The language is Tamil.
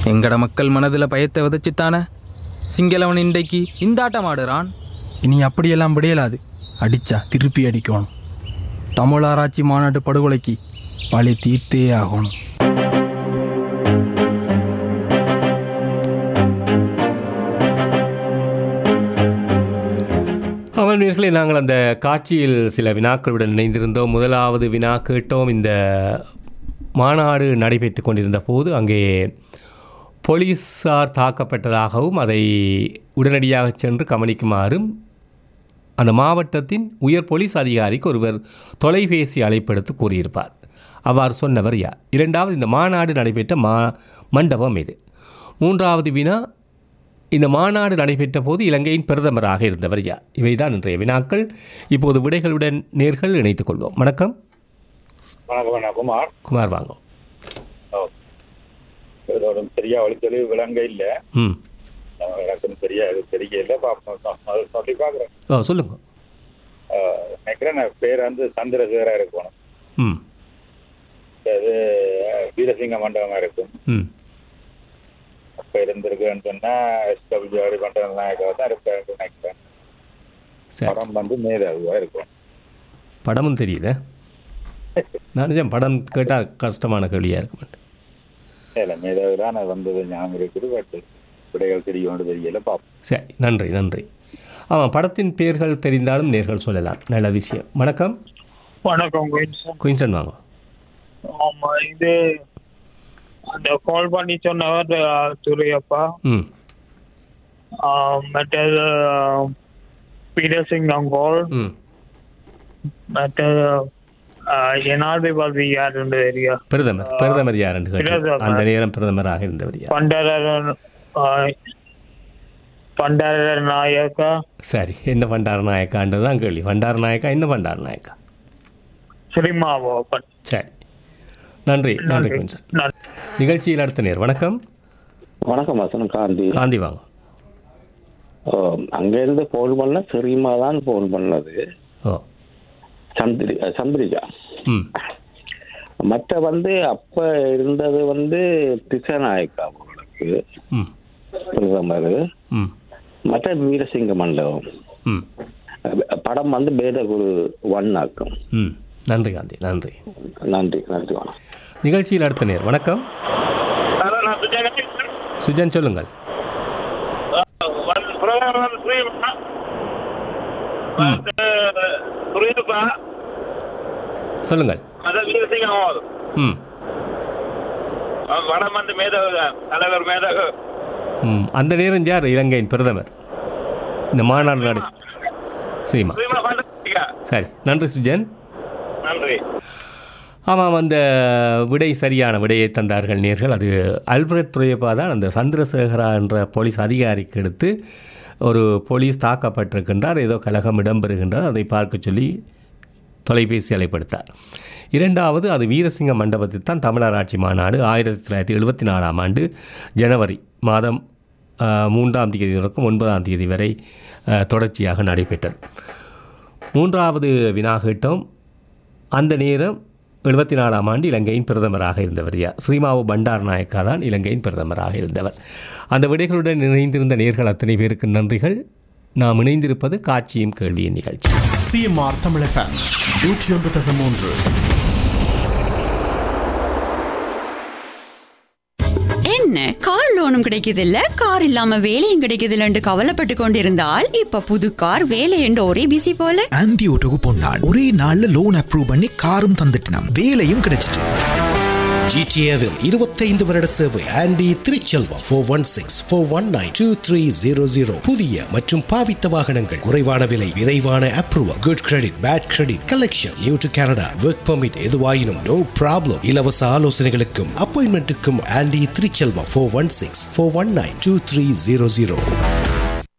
எங்கட மக்கள் மனதில் பயத்தை விதைச்சித்தானே சிங்களவன் இன்றைக்கு இந்த ஆட்டம் ஆடுறான் இனி அப்படியெல்லாம் விடையலாது அடிச்சா திருப்பி அடிக்கணும் தமிழ் ஆராய்ச்சி மாநாட்டு படுகொலைக்கு பழி தீர்த்தே ஆகணும் அவர்களே நாங்கள் அந்த காட்சியில் சில வினாக்களுடன் இணைந்திருந்தோம் முதலாவது வினா கேட்டோம் இந்த மாநாடு நடைபெற்று கொண்டிருந்த போது அங்கே போலீஸார் தாக்கப்பட்டதாகவும் அதை உடனடியாக சென்று கவனிக்குமாறும் அந்த மாவட்டத்தின் உயர் போலீஸ் அதிகாரிக்கு ஒருவர் தொலைபேசி அழைப்பெடுத்து கூறியிருப்பார் அவ்வாறு சொன்னவர் யார் இரண்டாவது இந்த மாநாடு நடைபெற்ற மா மண்டபம் இது மூன்றாவது வினா இந்த மாநாடு நடைபெற்ற போது இலங்கையின் பிரதமராக இருந்தவர் யார் இவைதான் இன்றைய வினாக்கள் இப்போது விடைகளுடன் நேர்கள் இணைத்துக் கொள்வோம் வணக்கம் வணக்கம் நான் குமார் குமார் வாங்க ஓ. இதோட சரியா வழித்தொழில் விளங்க இல்ல ம் எனக்கும் சரியா இது தெரியல பார்ப்போம் அது சொல்லி பார்க்குறேன் ஓ சொல்லுங்க நினைக்கிறேன் நான் பேர் வந்து சந்திரசேகரா இருக்கணும் ம் அது வீரசிங்க மண்டபமா இருக்கும் ம் அப்ப இருந்திருக்குன்னு சொன்னா எஸ்டபிள்யூ மண்டபம் நாயக்காக தான் இருப்பாரு நினைக்கிறேன் சரி படம் வந்து மேதாவியா இருக்கும் படமும் தெரியுது நான் நிஜம் படம் கேட்டால் கஷ்டமான கேள்வியாக இருக்க மாட்டேன் இல்ல மேதாவி தான் நான் வந்தது ஞாபகம் இருக்குது பட் விடைகள் தெரியும் தெரியல பார்ப்போம் சரி நன்றி நன்றி ஆமாம் படத்தின் பெயர்கள் தெரிந்தாலும் நேர்கள் சொல்லலாம் நல்ல விஷயம் வணக்கம் வணக்கம் குயின்சன் குயின்சன் வாங்க ஆமா இது அந்த கால் பண்ணி சொன்னவர் அஹ், துரையப்பா ம் ஆஹ், மற்றது அஹ், பீடர்சிங்கம் கால் ம் மற்றது அஹ், ஜனாதிபதி யாருன்னு தெரியா பிரதமர் பிரதமர் யார் என்று கேட்டேன். பிரதமர். அந்த நேரம் பிரதமராக இருந்தவர் யார் பண்டரன் அஹ், பண்டர நாயக்கா சரி என்ன பண்டார நாயக்கான்றது தான் கேள்வி பண்டார நாயக்கா என்ன பண்டார நாயக்கா சிரிமாவோப்பன் சரி நன்றி நன்றி குயின்சன் நிகழ்ச்சியில் அடுத்த நேர் வணக்கம் வணக்கம் வசனம் காந்தி காந்தி வாங்க ஓ, அங்க இருந்து போன் பண்ண செரிமா தான் போன் பண்ணது ஓ சந்திரி அஹ், சந்திரிகா ம் மற்ற வந்து அப்ப இருந்தது வந்து திசநாயக்கா அவர்களுக்கு ம் பிரதமர் ம் மற்ற வீரசிங்க மண்டபம் ம் அஹ், படம் வந்து பேதகுரு ஒன் ஆக்கும் ம் நன்றி காந்தி நன்றி நன்றி நன்றி வணக்கம் நிகழ்ச்சியில் அடுத்த நேர் வணக்கம் சுஜன் சொல்லுங்கள் பிரதமர் ஸ்ரீமா துரையப்பா சொல்லுங்கள் அது வீரசிங்கம் ம் வடம் வந்து மேதகு தலைவர் மேதகு ம் அந்த நேரம் யார் இலங்கையின் பிரதமர் இந்த மாநாடு நட ஸ்ரீமா ஸ்ரீமா பண்டிகா சரி நன்றி சுஜன் நன்றி ஆமாம் அந்த விடை சரியான விடையை தந்தார்கள் நேர்கள் அது அல்பர்ட் துரையப்பா தான் அந்த சந்திரசேகரா என்ற போலீஸ் அதிகாரிக்கு எடுத்து ஒரு போலீஸ் தாக்கப்பட்டிருக்கின்றார் ஏதோ கலகம் இடம்பெறுகின்றார் அதை பார்க்க சொல்லி தொலைபேசி அழைப்படுத்தார் இரண்டாவது அது வீரசிங்க மண்டபத்தில் தான் தமிழராட்சி மாநாடு ஆயிரத்தி தொள்ளாயிரத்தி எழுபத்தி நாலாம் ஆண்டு ஜனவரி மாதம் ஆஹ், மூன்றாம் தேதி தொடக்கம் ஒன்பதாம் தேதி வரை ஆஹ், தொடர்ச்சியாக நடைபெற்றது மூன்றாவது வினா கேட்டோம் அந்த நேரம் எழுபத்தி நாலாம் ஆண்டு இலங்கையின் பிரதமராக இருந்தவர் யார் ஸ்ரீமாவு பண்டார் நாயக்கா தான் இலங்கையின் பிரதமராக இருந்தவர் அந்த விடைகளுடன் இணைந்திருந்த நேர்கள் அத்தனை பேருக்கு நன்றிகள் நாம் இணைந்திருப்பது காட்சியும் கேள்வியின் நிகழ்ச்சி சிஎம்ஆர் தமிழ் எஃப்எம் நூற்றி ஒன்று தசம் மூன்று என்ன கார் லோனும் கிடைக்குது இல்ல கார் இல்லாம வேலையும் கிடைக்குது இல்லன்னு கவலைப்பட்டு கொண்டிருந்தால் இப்ப புது கார் வேலை என்று ஒரே பிசி போல ஆன்டி ஓட்டோக்கு பொன்னாள் ஒரே நாள்ல லோன் அப்ரூவ் பண்ணி காரும் தந்துட்டினாம் வேலையும் கிடைச்சிட்டு ஜிடிஏவில் இருபத்தைந்து வருட சேவை Andy Thiruchelvam four one six four one nine two three zero zero புதிய மற்றும் பாவித்த வாகனங்கள் குறைவான விலை விரைவான approval good credit bad credit collection new to Canada work permit எதுவாயினும் நோ ப்ராப்ளம் இலவச ஆலோசனைகளுக்கும் அப்பாயின்மெண்ட்டுக்கும் Andy Thiruchelvam four one six four one nine two three zero zero